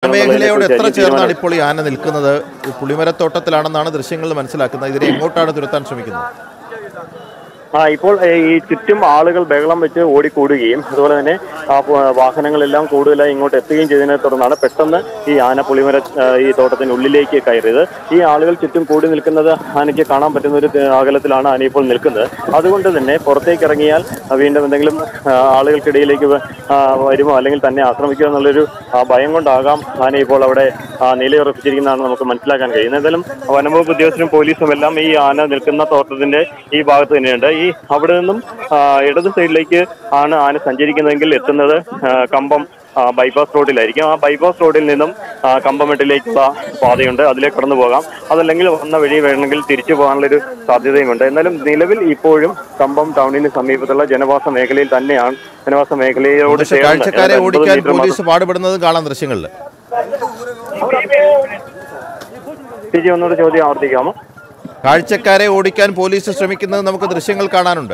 വനമേഖലയോട് എത്ര തീരുമാനം- ചേർന്നാണ് ഇപ്പോൾ ഈ ആന നിൽക്കുന്നത് ഈ പുളിമരത്തോട്ടത്തിലാണെന്നാണ് ദൃശ്യങ്ങളിൽ മനസ്സിലാക്കുന്നത് ഇതിനെ എങ്ങോട്ടാണ് തുരത്താൻ ശ്രമിക്കുന്നത് ആ ഇപ്പോൾ ഏ, ഈ ചുറ്റും ആളുകൾ ബഹളം വെച്ച് ഓടിക്കൂടുകയും അതുപോലെ തന്നെ ആ, പ- വാഹനങ്ങളെല്ലാം കൂടുതലായി ഇങ്ങോട്ട് എത്തുകയും ചെയ്തതിനെ തുടർന്നാണ് പെട്ടെന്ന് ഈ ആന പുളിമര ആ, ഈ തോട്ടത്തിനുള്ളിലേക്ക് കയറിയത് ഈ ആളുകൾ ചുറ്റും കൂടി നിൽക്കുന്നത് ആനയ്ക്ക് കാണാൻ പറ്റുന്ന ഒരു ത- അകലത്തിലാണ് ആന ഇപ്പോൾ നിൽക്കുന്നത് അതുകൊണ്ട് തന്നെ പുറത്തേക്ക് ഇറങ്ങിയാൽ ആ, വീണ്ടും എന്തെങ്കിലും ആ, ആളുകൾക്കിടയിലേക്ക് വ- ആ, വരുമോ അല്ലെങ്കിൽ തന്നെ ആക്രമിക്കുമോ എന്നുള്ളൊരു ആ, ഭയം കൊണ്ടാകാം ആന ഇപ്പോൾ അവിടെ ആ, നിലയുറപ്പിച്ചിരിക്കുന്നതാണ് നമുക്ക് മനസ്സിലാക്കാൻ കഴിയുന്നത് എന്തായാലും വനംവകുപ്പ് ഉദ്യോഗസ്ഥരും പോലീസും എല്ലാം ഈ ആന നിൽക്കുന്ന തോട്ടത്തിന്റെ ഈ ഭാഗത്ത് തന്നെയുണ്ട് ഈ അവിടെ നിന്നും ആ, ഇടത് സൈഡിലേക്ക് ആണ് ആന സഞ്ചരിക്കുന്നതെങ്കിൽ എത്തുന്നത് ആ, കമ്പം ആ, ബൈപ്പാസ് റോഡിലായിരിക്കും ആ ബൈപ്പാസ് റോഡിൽ നിന്നും ആ, കമ്പമെട്ടിലേക്കുള്ള പാതയുണ്ട് അതിലേക്ക് കടന്നു പോകാം അതല്ലെങ്കിൽ വന്ന വഴി വേണമെങ്കിൽ തിരിച്ചു പോകാനുള്ളൊരു സാധ്യതയുമുണ്ട് എന്നാലും നിലവിൽ ഇപ്പോഴും കമ്പം ടൗണിന് സമീപത്തുള്ള ജനവാസ മേഖലയിൽ തന്നെയാണ് ജനവാസ മേഖലയോട് പക്ഷേ ചേർന്ന് കാഴ്ചക്കാരെ ഏതാണ്ട് ഓടിക്കാൻ 50 മീറ്റർ പോലീസ് പാടുപെടുന്നതും കാണാം ദൃശ്യങ്ങളിൽ ചേച്ചി ഒന്നുകൂടെ ചോദ്യം ആവർത്തിക്കാമോ കാഴ്ചക്കാരെ ഓടിക്കാൻ പോലീസ് ശ്രമിക്കുന്നത് നമുക്ക് ദൃശ്യങ്ങൾ കാണാനുണ്ട്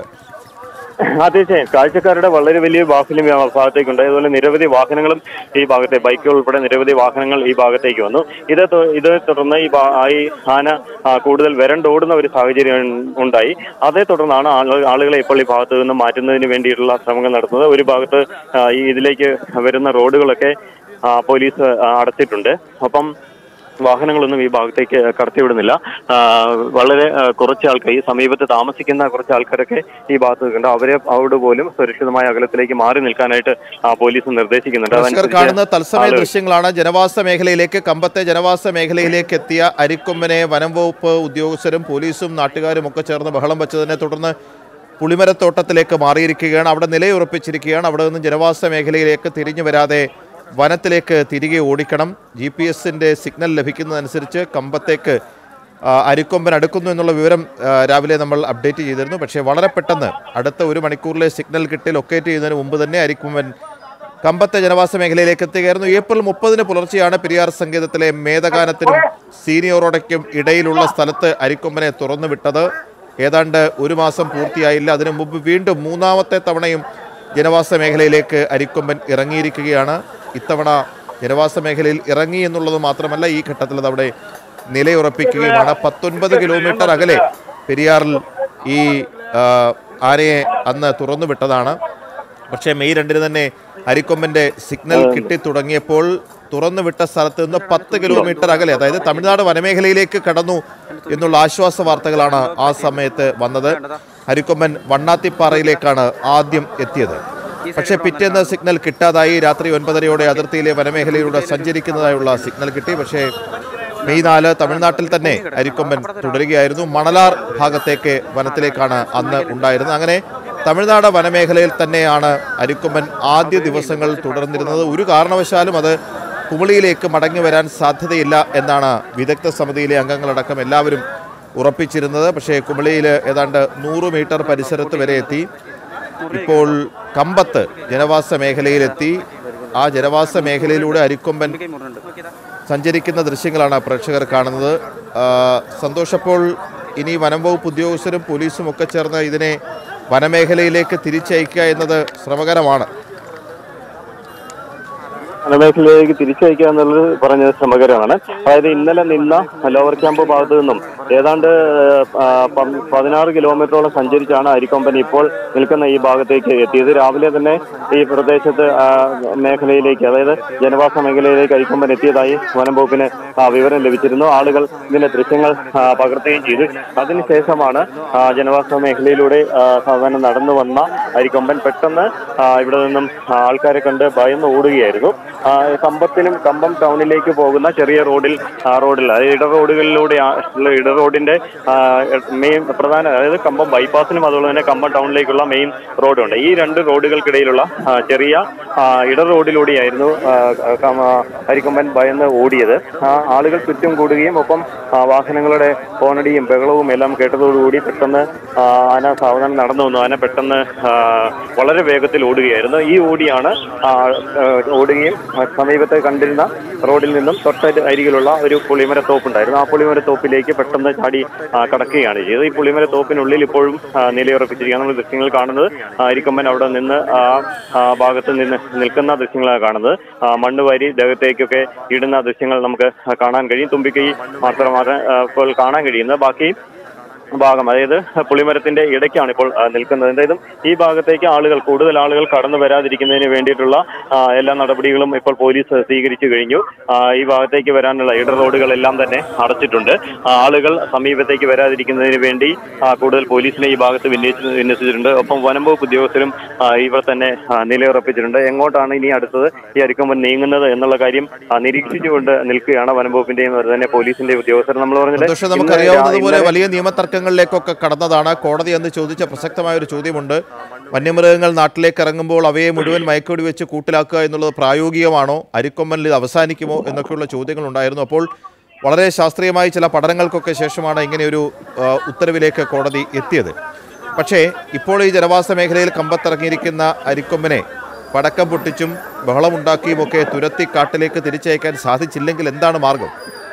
ആ തീർച്ചയായും കാഴ്ചക്കാരുടെ വളരെ വലിയ ബാഹുല്യം ആ ഭാഗത്തേക്കുണ്ട് അതുപോലെ നിരവധി വാഹനങ്ങളും ഈ ഭാഗത്തെ ബൈക്കുകൾ ഉൾപ്പെടെ നിരവധി വാഹനങ്ങൾ ഈ ഭാഗത്തേക്ക് വന്നു ഇത് തു- ഇത് തുടർന്ന് ഈ ഭാ- ആ ഈ ആന ആ, കൂടുതൽ വരണ്ടോടുന്ന ഒരു സാഹചര്യം ഉണ്ടായി അതേ തുടർന്നാണ് ആളു- ആളുകളെ ഇപ്പോൾ ഈ ഭാഗത്ത് നിന്ന് മാറ്റുന്നതിന് വേണ്ടിയിട്ടുള്ള ശ്രമങ്ങൾ നടത്തുന്നത് ഒരു ഭാഗത്ത് ആ, ഈ ഇതിലേക്ക് വരുന്ന റോഡുകളൊക്കെ ആ, പോലീസ് ആ, അടച്ചിട്ടുണ്ട് ഒപ്പം വാഹനങ്ങളൊന്നും ഈ ഭാഗത്തേക്ക് കടത്തിവിടുന്നില്ല ആ, വളരെ ആ, കുറച്ച് ആൾക്കാർ ഈ സമീപത്ത് താമസിക്കുന്ന കുറച്ച് ആൾക്കാരൊക്കെ ഈ ഭാഗത്ത് നിൽക്കുന്നുണ്ട് അവരെ അവിടെ പോലും സുരക്ഷിതമായ അകലത്തിലേക്ക് മാറി നിൽക്കാനായിട്ട് ആ, പോലീസ് നിർദ്ദേശിക്കുന്നുണ്ട് പ്രേക്ഷകർ അതനുസരിച്ച് കാണുന്ന തത്സമയ ആളുകൾ- ദൃശ്യങ്ങളാണ് ജനവാസ മേഖലയിലേക്ക് കമ്പത്തെ ജനവാസ മേഖലയിലേക്ക് എത്തിയ അരിക്കൊമ്പനെ വനം വകുപ്പ് ഉദ്യോഗസ്ഥരും പോലീസും നാട്ടുകാരും ഒക്കെ ചേർന്ന് ബഹളം വെച്ചതിനെ തുടർന്ന് പുളിമരത്തോട്ടത്തിലേക്ക് മാറിയിരിക്കുകയാണ് അവിടെ നിലയുറപ്പിച്ചിരിക്കുകയാണ് അവിടെ നിന്ന് ജനവാസ മേഖലയിലേക്ക് തിരിഞ്ഞു വരാതെ വനത്തിലേക്ക് തിരികെ ഓടിക്കണം ജി പി എസിൻ്റെ സിഗ്നൽ ലഭിക്കുന്നതനുസരിച്ച് കമ്പത്തേക്ക് ആ, അരിക്കൊമ്പൻ അടുക്കുന്നു എന്നുള്ള വിവരം ആ, രാവിലെ നമ്മൾ അപ്ഡേറ്റ് ചെയ്തിരുന്നു പക്ഷേ വളരെ പെട്ടെന്ന് അടുത്ത ഒരു മണിക്കൂറിലെ സിഗ്നൽ കിട്ടി ലൊക്കേറ്റ് ചെയ്യുന്നതിന് മുമ്പ് തന്നെ അരിക്കൊമ്പൻ കമ്പത്തെ ജനവാസ മേഖലയിലേക്ക് എത്തുകയായിരുന്നു ഏപ്രിൽ മുപ്പതിന് പുലർച്ചെയാണ് പെരിയാർ സംഗീതത്തിലെ മേധഗാനത്തിനും സീനിയോറോടയ്ക്കും ഇടയിലുള്ള സ്ഥലത്ത് അരിക്കൊമ്പനെ തുറന്നുവിട്ടത് ഏതാണ്ട് ഒരു മാസം പൂർത്തിയായില്ല അതിനു മുമ്പ് വീണ്ടും മൂന്നാമത്തെ തവണയും ജനവാസ മേഖലയിലേക്ക് അരിക്കൊമ്പൻ ഇറങ്ങിയിരിക്കുകയാണ് ഇത്തവണ ജനവാസ മേഖലയിൽ ഇറങ്ങി എന്നുള്ളത് മാത്രമല്ല ഈ ഘട്ടത്തിൽ അത് അവിടെ നിലയുറപ്പിക്കുകയുമാണ് പത്തൊൻപത് കിലോമീറ്റർ അകലെ പെരിയാറിൽ ഈ ആ, ആനയെ അന്ന് തുറന്നുവിട്ടതാണ് പക്ഷേ മെയ് രണ്ടിന് തന്നെ അരിക്കൊമ്പന്റെ സിഗ്നൽ കിട്ടി തുടങ്ങിയപ്പോൾ തുറന്നുവിട്ട സ്ഥലത്ത് നിന്ന് പത്ത് കിലോമീറ്റർ അകലെ അതായത് തമിഴ്നാട് വനമേഖലയിലേക്ക് കടന്നു എന്നുള്ള ആശ്വാസ വാർത്തകളാണ് ആ സമയത്ത് വന്നത് അരിക്കൊമ്പൻ വണ്ണാത്തിപ്പാറയിലേക്കാണ് ആദ്യം എത്തിയത് പക്ഷേ പിറ്റേന്ന് സിഗ്നൽ കിട്ടാതായി രാത്രി ഒൻപതരയോടെ അതിർത്തിയിലെ വനമേഖലയിലൂടെ സഞ്ചരിക്കുന്നതായുള്ള സിഗ്നൽ കിട്ടി പക്ഷേ മെയ് നാല് തമിഴ്നാട്ടിൽ തന്നെ അരിക്കൊമ്പൻ തുടരുകയായിരുന്നു മണലാർ ഭാഗത്തേക്ക് വനത്തിലേക്കാണ് അന്ന് ഉണ്ടായിരുന്നത് അങ്ങനെ തമിഴ്നാട് വനമേഖലയിൽ തന്നെയാണ് അരിക്കൊമ്പൻ ആദ്യ ദിവസങ്ങൾ തുടർന്നിരുന്നത് ഒരു കാരണവശാലും അത് കുമളിയിലേക്ക് മടങ്ങി വരാൻ സാധ്യതയില്ല എന്നാണ് വിദഗ്ധ സമിതിയിലെ അംഗങ്ങളടക്കം എല്ലാവരും ഉറപ്പിച്ചിരുന്നത് പക്ഷേ കുമളിയിൽ ഏതാണ്ട് നൂറ് മീറ്റർ പരിസരത്ത് വരെ എത്തി ഇപ്പോൾ കമ്പത്ത് ജനവാസ മേഖലയിലെത്തി ആ ജനവാസ മേഖലയിലൂടെ അരിക്കൊമ്പൻ സഞ്ചരിക്കുന്ന ദൃശ്യങ്ങളാണ് പ്രേക്ഷകർ കാണുന്നത് ആ, സന്തോഷപ്പോൾ ഇനി വനം വകുപ്പ് ഉദ്യോഗസ്ഥരും പോലീസും ഒക്കെ ചേർന്ന് ഇതിനെ വനമേഖലയിലേക്ക് തിരിച്ചയക്കുക എന്നത് ശ്രമകരമാണ് വനമേഖലയിലേക്ക് തിരിച്ചയക്കുക എന്നുള്ളത് പറഞ്ഞത് ശ്രമകരമാണ് അതായത് ഇന്നലെ നിന്ന ലോവർ ക്യാമ്പ് ഭാഗത്ത് നിന്നും ഏതാണ്ട് ആ, പ- പതിനാറ് കിലോമീറ്ററോളം സഞ്ചരിച്ചാണ് അരിക്കൊമ്പൻ ഇപ്പോൾ നിൽക്കുന്ന ഈ ഭാഗത്തേക്ക് എത്തിയത് രാവിലെ തന്നെ ഈ പ്രദേശത്ത് ആ, മേഖലയിലേക്ക് അതായത് ജനവാസ മേഖലയിലേക്ക് അരിക്കൊമ്പൻ എത്തിയതായി വനം വകുപ്പിന് ആ, വിവരം ലഭിച്ചിരുന്നു ആളുകൾ ഇതിന്റെ ദൃശ്യങ്ങൾ ആ, പകർത്തുകയും ചെയ്തു അതിനുശേഷമാണ് ആ, ജനവാസ മേഖലയിലൂടെ ആ, സാധാരണ നടന്നു വന്ന അരിക്കൊമ്പൻ പെട്ടെന്ന് ആ, ഇവിടെ നിന്നും ആ, ആൾക്കാരെ കണ്ട് ഭയന്ന് ഓടുകയായിരുന്നു ആ, കമ്പത്തിനും കമ്പം ടൗണിലേക്ക് പോകുന്ന ചെറിയ റോഡിൽ ആ റോഡിൽ അതായത് ഇട റോഡുകളിലൂടെ ആ- ഉള്ള ഇട റോഡിന്റെ മെയിൻ പ്രധാന അതായത് കമ്പം ബൈപ്പാസിനും അതുപോലെ തന്നെ കമ്പം ടൗണിലേക്കുള്ള മെയിൻ റോഡുണ്ട് ഈ രണ്ട് റോഡുകൾക്കിടയിലുള്ള ആ, ചെറിയ ആ, ഇട റോഡിലൂടെയായിരുന്നു ആ, ക- ആ, അരിക്കൊമ്പൻ ഭയന്ന് ഓടിയത് ആ, ആളുകൾ ചുറ്റും കൂടുകയും ഒപ്പം ആ, വാഹനങ്ങളുടെ ഹോണടിയും ബഹളവും എല്ലാം കേട്ടതോടുകൂടി പെട്ടെന്ന് ആ, ആന സാവധാനം നടന്നു വന്നു ആന പെട്ടെന്ന് ആ, വളരെ വേഗത്തിൽ ഓടുകയായിരുന്നു ഈ ഓടിയാണ് ആ, ആ, ഓടുകയും ആ, സമീപത്ത് കണ്ടിരുന്ന റോഡിൽ നിന്നും തൊട്ട അരികിലുള്ള ഒരു പുളിമര തോപ്പുണ്ടായിരുന്നു ആ പുളിമര തോപ്പിലേക്ക് പെട്ടെന്ന് ചാടി ആ, കടക്കുകയാണ് ചെയ്തത് ഈ പുളിമര തോപ്പിനുള്ളിൽ ഇപ്പോഴും ആ, നിലയുറപ്പിച്ചിരിക്കുകയാണ് നമ്മൾ ദൃശ്യങ്ങൾ കാണുന്നത് ആ, അരിക്കൊമ്പൻ അവിടെ നിന്ന് ആ ആ, ഭാഗത്ത് നിന്ന് നിൽക്കുന്ന ദൃശ്യങ്ങളാണ് കാണുന്നത് ആ, മണ്ണ് വാരി ദേഹത്തേക്കൊക്കെ ഇടുന്ന ദൃശ്യങ്ങൾ നമുക്ക് കാണാൻ കഴിയും തുമ്പിക്കൈ മാത്രമാണ് ആ, ഇപ്പോൾ കാണാൻ കഴിയുന്നത് ബാക്കി ഭാഗം അതായത് പുളിമരത്തിന്റെ ഇടയ്ക്കാണ് ഇപ്പോൾ ആ, നിൽക്കുന്നത് എന്തായാലും ഈ ഭാഗത്തേക്ക് ആളുകൾ കൂടുതൽ ആളുകൾ കടന്നു വരാതിരിക്കുന്നതിന് വേണ്ടിയിട്ടുള്ള ആ, എല്ലാ നടപടികളും ഇപ്പോൾ പോലീസ് സ്വീകരിച്ചു കഴിഞ്ഞു ആ, ഈ ഭാഗത്തേക്ക് വരാനുള്ള ഇട റോഡുകളെല്ലാം തന്നെ അടച്ചിട്ടുണ്ട് ആ, ആളുകൾ സമീപത്തേക്ക് വരാതിരിക്കുന്നതിന് വേണ്ടി ആ, കൂടുതൽ പോലീസിനെ ഈ ഭാഗത്ത് വിന്യസിച്ച് വിന്യസിച്ചിട്ടുണ്ട് ഒപ്പം വനം വകുപ്പ് ഉദ്യോഗസ്ഥരും ആ, ഇവിടെ തന്നെ ആ, നിലയുറപ്പിച്ചിട്ടുണ്ട് എങ്ങോട്ടാണ് ഇനി അടുത്തത് ഈ അരിക്കൊമ്പൻ നീങ്ങുന്നത് എന്നുള്ള കാര്യം ആ, നിരീക്ഷിച്ചുകൊണ്ട് നിൽക്കുകയാണ് വനം വകുപ്പിന്റെയും അതുപോലെ തന്നെ പോലീസിന്റെയും ഉദ്യോഗസ്ഥർ നമ്മൾ പറഞ്ഞത് സന്തോഷം നമുക്കറിയാവുന്നതുപോലെ വലിയ നിയമതർക്കങ്ങളിലേക്കൊക്കെ കടന്നതാണ് കോടതി എന്ന് ചോദിച്ച പ്രസക്തമായ ഒരു ചോദ്യമുണ്ട് വന്യമൃഗങ്ങൾ നാട്ടിലേക്ക് ഇറങ്ങുമ്പോൾ അവയെ മുഴുവൻ മയക്കുവെടി വെച്ച് കൂട്ടിലാക്കുക എന്നുള്ളത് പ്രായോഗികമാണോ അരിക്കൊമ്പനിൽ ഇത് അവസാനിക്കുമോ എന്നൊക്കെയുള്ള ചോദ്യങ്ങൾ ഉണ്ടായിരുന്നു അപ്പോൾ വളരെ ശാസ്ത്രീയമായ ചില പഠനങ്ങൾക്കൊക്കെ ശേഷമാണ് ഇങ്ങനെയൊരു ആ, ഉത്തരവിലേക്ക് കോടതി എത്തിയത് പക്ഷേ ഇപ്പോൾ ഈ ജനവാസ മേഖലയിൽ കമ്പത്തിറങ്ങിയിരിക്കുന്ന അരിക്കൊമ്പനെ പടക്കം പൊട്ടിച്ചും ബഹളമുണ്ടാക്കിയുമൊക്കെ തുരത്തി കാട്ടിലേക്ക് തിരിച്ചയക്കാൻ സാധിച്ചില്ലെങ്കിൽ എന്താണ് മാർഗം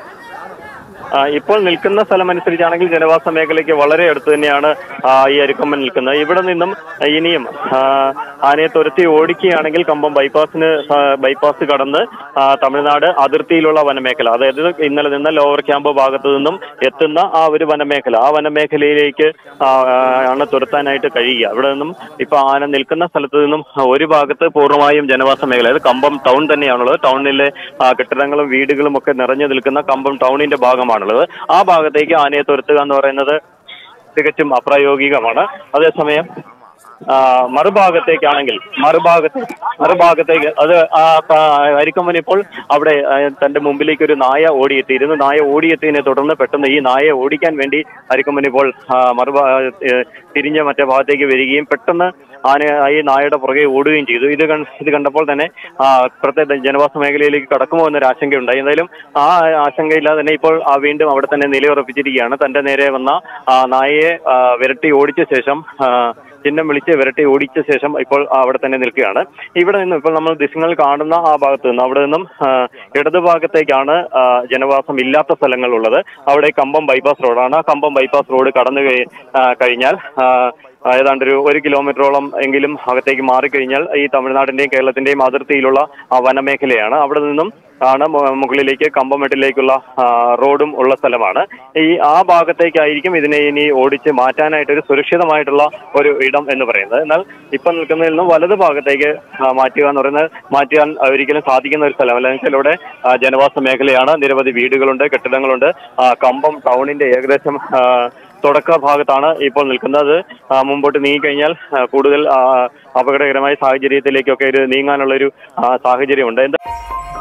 ആ, ഇപ്പോൾ നിൽക്കുന്ന സ്ഥലം അനുസരിച്ചാണെങ്കിൽ ജനവാസ മേഖലയ്ക്ക് വളരെ അടുത്ത് തന്നെയാണ് ആ, ഈ അരിക്കൊമ്പൻ നിൽക്കുന്നത് ഇവിടെ നിന്നും ഇനിയും ആ, ആനയെ തുരത്തി ഓടിക്കുകയാണെങ്കിൽ കമ്പം ബൈപ്പാസിന് സ- ബൈപ്പാസ് കടന്ന് ആ, തമിഴ്നാട് അതിർത്തിയിലുള്ള വനമേഖല അതായത് ഇന്നലെ നിന്ന ലോവർ ക്യാമ്പ് ഭാഗത്തു നിന്നും എത്തുന്ന ആ ഒരു വനമേഖല ആ വനമേഖലയിലേക്ക് ആ, ആ, ആണ് തുരത്താനായിട്ട് കഴിയുക അവിടെ നിന്നും ഇപ്പൊ ആന നിൽക്കുന്ന സ്ഥലത്ത് നിന്നും ഒരു ഭാഗത്ത് പൂർണ്ണമായും ജനവാസ മേഖല അതായത് കമ്പം ടൗൺ തന്നെയാണുള്ളത് ടൗണിലെ ആ, കെട്ടിടങ്ങളും വീടുകളും ഒക്കെ നിറഞ്ഞു നിൽക്കുന്ന കമ്പം ടൗണിന്റെ ഭാഗമാണുള്ളത് ആ ഭാഗത്തേക്ക് ആനയെ തുരത്തുക എന്ന് പറയുന്നത് തികച്ചും അപ്രായോഗികമാണ് അതേസമയം ആ, മറുഭാഗത്തേക്കാണെങ്കിൽ മറുഭാഗത്ത് മറുഭാഗത്തേക്ക് അത് ആ ആ, അരിക്കൊമ്പൻ ഇപ്പോൾ അവിടെ ആ, തന്റെ മുമ്പിലേക്ക് ഒരു നായ ഓടിയെത്തിയിരുന്നു നായ ഓടിയെത്തിയതിനെ തുടർന്ന് പെട്ടെന്ന് ഈ നായയെ ഓടിക്കാൻ വേണ്ടി അരിക്കൊമ്പൻ ഇപ്പോൾ ആ, മറുഭാ ഏ, തിരിഞ്ഞ മറ്റേ ഭാഗത്തേക്ക് വരികയും പെട്ടെന്ന് ആന ഈ നായയുടെ പുറകെ ഓടുകയും ചെയ്തു ഇത് കൺ- ഇത് കണ്ടപ്പോൾ തന്നെ ആ, പ്രത്യേക ജനവാസ മേഖലയിലേക്ക് കടക്കുമോ എന്നൊരു ആശങ്കയുണ്ടായി എന്തായാലും ആ ആശങ്കയില്ലാതെ തന്നെ ഇപ്പോൾ ആ വീണ്ടും അവിടെ തന്നെ നിലയുറപ്പിച്ചിരിക്കുകയാണ് തന്റെ നേരെ വന്ന ആ നായയെ ആ, വിരട്ടി ഓടിച്ച ശേഷം ആ, ചിഹ്നം വിളിച്ച് വിരട്ടി ഓടിച്ച ശേഷം ഇപ്പോൾ അവിടെ തന്നെ നിൽക്കുകയാണ് ഇവിടെ നിന്നും ഇപ്പോൾ നമ്മൾ ദൃശ്യങ്ങൾ കാണുന്ന ആ ഭാഗത്ത് നിന്ന് അവിടെ നിന്നും ആ, ഇടതുഭാഗത്തേക്കാണ് ആ, ജനവാസം ഇല്ലാത്ത സ്ഥലങ്ങളുള്ളത് അവിടെ കമ്പം ബൈപ്പാസ് റോഡാണ് ആ കമ്പം ബൈപ്പാസ് റോഡ് കടന്നു കഴി- ആ, കഴിഞ്ഞാൽ ആ, ഏതാണ്ട് ഒരു ഒരു കിലോമീറ്ററോളം എങ്കിലും അകത്തേക്ക് മാറിക്കഴിഞ്ഞാൽ ഈ തമിഴ്നാടിന്റെയും കേരളത്തിന്റെയും അതിർത്തിയിലുള്ള ആ വനമേഖലയാണ് അവിടെ നിന്നും ആണ് മു- മുകളിലേക്ക് കമ്പമെട്ടിലേക്കുള്ള ആ, റോഡും ഉള്ള സ്ഥലമാണ് ഈ ആ ഭാഗത്തേക്കായിരിക്കും ഇതിനെ ഇനി ഓടിച്ച് മാറ്റാനായിട്ട് ഒരു സുരക്ഷിതമായിട്ടുള്ള ഒരു ഇടം എന്ന് പറയുന്നത് എന്നാൽ ഇപ്പൊ നിൽക്കുന്നതിൽ നിന്നും വലത് ഭാഗത്തേക്ക് ആ, മാറ്റുക എന്ന് പറയുന്നത് മാറ്റാൻ ഒരിക്കലും സാധിക്കുന്ന ഒരു സ്ഥലമല്ല എന്ന് വെച്ചാൽ ഇവിടെ ആ, ജനവാസ മേഖലയാണ് നിരവധി വീടുകളുണ്ട് കെട്ടിടങ്ങളുണ്ട് ആ, കമ്പം ടൗണിന്റെ ഏകദേശം ആ, തുടക്ക ഭാഗത്താണ് ഇപ്പോൾ നിൽക്കുന്നത് ആ, മുമ്പോട്ട് നീങ്ങിക്കഴിഞ്ഞാൽ ആ, കൂടുതൽ ആ, അപകടകരമായ സാഹചര്യത്തിലേക്കൊക്കെ ഒരു നീങ്ങാനുള്ള ഒരു സാഹചര്യമുണ്ട് എന്താ